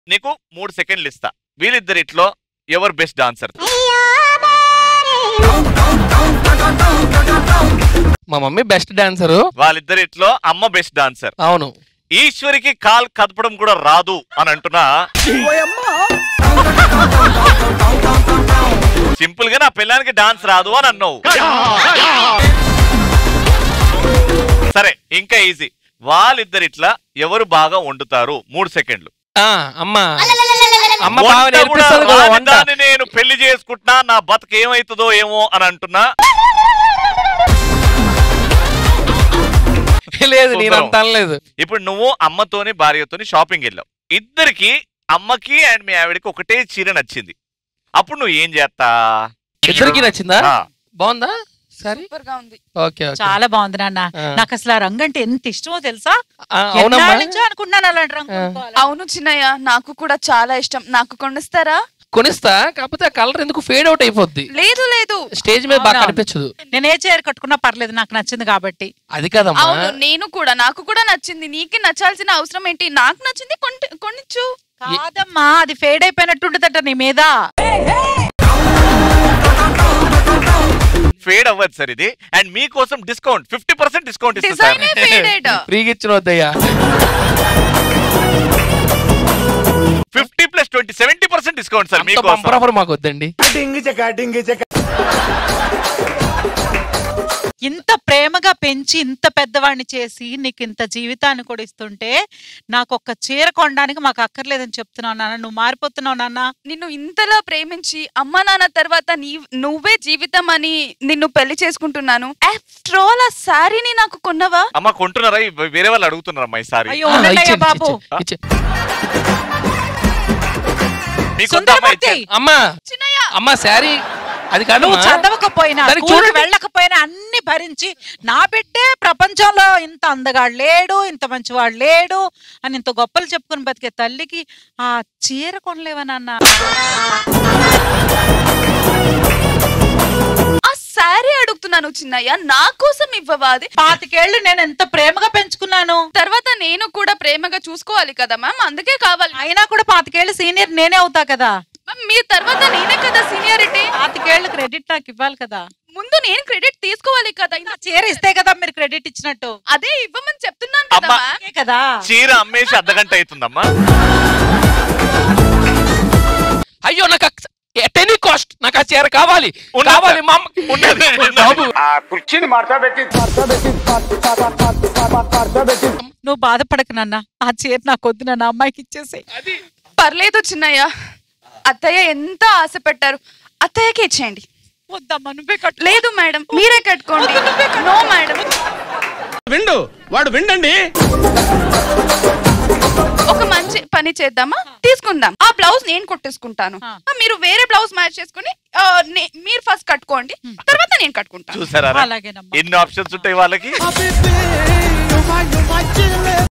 నీకు మూడు సెకండ్లు ఇస్తా వీళ్ళిద్దరిట్లో ఎవరు బెస్ట్ డాన్సర్ మా మమ్మీ బెస్ట్ డాన్సరు వాళ్ళిద్దరిట్లో అమ్మ బెస్ట్ డాన్సర్ అవును ఈశ్వరికి కాల్ కదపడం కూడా రాదు అని అంటున్నా సింపుల్ గా నా పిల్లానికి డాన్స్ రాదు అని అన్నావు సరే ఇంకా ఈజీ వాళ్ళిద్దరిట్లా ఎవరు బాగా వండుతారు మూడు సెకండ్లు ఆ అమ్మా అమ్మ బాగా వంట కూడా నేర్పిస్తుంది కదా రాని వంట దాన్ని నేను పెళ్లి చేసుకుంటున్నా నా బతుకు ఏమైతుందో ఏమో అని అంటున్నా లేదు నేను సుందరం. అంత అనలేదు ఇప్పుడు నువ్వు అమ్మతోని భార్యతోని షాపింగ్ వెళ్ళావు ఇద్దరికి అమ్మకి అండ్ మీ ఆవిడకి ఒకటే చీర నచ్చింది అప్పుడు నువ్వు ఏం చేస్తా ఇద్దరికి నచ్చిందా ఆ, బాగుందా సరే సూపర్ గా ఉంది ఓకే ఓకే చాలా బాగుంది నాన్న ఆ. నాకు అసలు ఆ రంగు అంటే ఎంత ఇష్టమో తెలుసా ఆ, అవునమ్మా ఎన్నాళ్ళ నుంచో అనుకున్నాను అలాంటి రంగు ఆ. కొనుక్కోవాలని. అవును చిన్నయ్య నాకు కూడా చాలా ఇష్టం నాకు కొనిస్తారా కొనిస్తా కాకపోతే ఆ కలర్ ఎందుకు ఫేడ్ అవుట్ అయిపోద్ది లేదు లేదు స్టేజ్ మీద బాగా అవునా? కనిపించదు నేను ఏ చీర కట్టుకున్నా పర్లేదు నాకు నచ్చింది కాబట్టి అది కదమ్మా అవును నేను కూడా నాకు కూడా నచ్చింది నీకే నచ్చాల్సిన అవసరం ఏంటి నాకు నచ్చింది కొంట- కొనిచ్చు కాదమ్మా అది ఫేడ్ అయిపోయినట్టుంటదట నీ మీద ఫేడ్ అవ్వదు సార్ ఇది అండ్ మీకోసం డిస్కౌంట్ ఫిఫ్టీ పర్సెంట్ డిస్కౌంట్ ఇస్తుంది సార్ డిజైన్ ఫేడెడ్ ఫ్రీగా ఇచ్చిన వద్దయ్యా fifty plus twenty seventy percent discount sir అంత మీకోసం బంపర్ ఆఫర్ మాకు వద్దండి ఇంత ప్రేమగా పెంచి ఇంత పెద్దవాడిని చేసి నీకు ఇంత జీవితాన్ని కూడా ఇస్తుంటే నాకు ఒక్క చీర కొనడానికి మాకు అక్కర్లేదని చెప్తున్నావు నాన్న నువ్వు మారిపోతున్నావు నాన్న నిన్ను ఇంతలా ప్రేమించి అమ్మ నాన్న తర్వాత నీ నువ్వే జీవితం అని నిన్ను పెళ్లి చేసుకుంటున్నాను ఆఫ్టర్ ఆల్ ఆ శారీని నాకు కొన్నవా అమ్మ కొంటున్నారా ఇవి వేరే వాళ్ళు అడుగుతున్నారమ్మా ఈ సారి అయ్యో ఆ, ఉండన్నయ్య ఇచ్చేయండి, బాబు ఇచ్చే- ఇచ్చే. మీకు వద్దా అమ్మా సుందరమూర్తి ఇచ్చేయండి. అమ్మా చిన్నయ్య అమ్మా శారీ అది నువ్వు కాదు చదవకపోయినా దానికి స్కూల్కి చూడండి. వెళ్ళకపోయినా అన్ని భరించి నా బిడ్డే ప్రపంచంలో ఇంత అందగాడు లేడు ఇంత మంచివాడు లేడు అని ఇంత గొప్పలు చెప్పుకుని బతికే తల్లికి ఆ చీర కొనలేవా నాన్న ఆ శారీ అడుగుతున్నాను చిన్నయ్య నా కోసం ఇవ్వవా అది పాతికేళ్లు నేను ఎంత ప్రేమగా పెంచుకున్నాను తర్వాత నేను కూడా ప్రేమగా చూసుకోవాలి కదా మ్యామ్ అందుకే కావాలి అయినా కూడా పాతికేళ్లు సీనియర్ నేనే అవుతా కదా మ్యామ్ మీ తర్వాత నేనే కదా సీనియారిటీ పాతికేళ్లు క్రెడిట్ నాకు ఇవ్వాలి కదా ముందు నేను క్రెడిట్ తీసుకోవాలి కదా నా చీర ఇస్తే కదా మీరు క్రెడిట్ ఇచ్చినట్టు అదే ఇవ్వమని చెప్తున్నాను కదా అమ్మా. మ్యామ్ అదే కదా చీర అమ్మేసి అర్ధగంట అవుతుందమ్మా అయ్యో నాకు ఎనీ కాస్ట్ నాకు ఆ చీర కావాలి ఉన్నది కావాలి సార్. మా అమ్మ- ఉన్నది, ఉన్నది. బాబు ఆ కుర్చీని మార్చా పెట్టి నువ్వు బాధపడకు నాన్న ఆ చీర నాకు వద్దు నాన్న అమ్మాయికి ఇచ్చేసి పర్లేదు చిన్నయ్య అత్తయ్య ఎంత ఆశ పెట్టారు అత్తయ్యకి ఇచ్చేయండి వద్దమ్మా నువ్వే కట్టు లేదు మేడం మీరే కట్టుకోండి నో మేడం విండు వాడు విండండి ఒక మంచి పని చేద్దామా తీసుకుందాం ఆ బ్లౌజ్ నేను కొట్టేసుకుంటాను ఆ. ఆ, మీరు వేరే బ్లౌజ్ మ్యాచ్ చేసుకుని ఆ, నే- మీరు ఫస్ట్ కట్టుకోండి తర్వాత నేను కట్టుకుంటాను చూసారా అలాగేనమ్మా ఎన్ని ఆప్షన్స్ ఉంటాయి వాళ్ళకి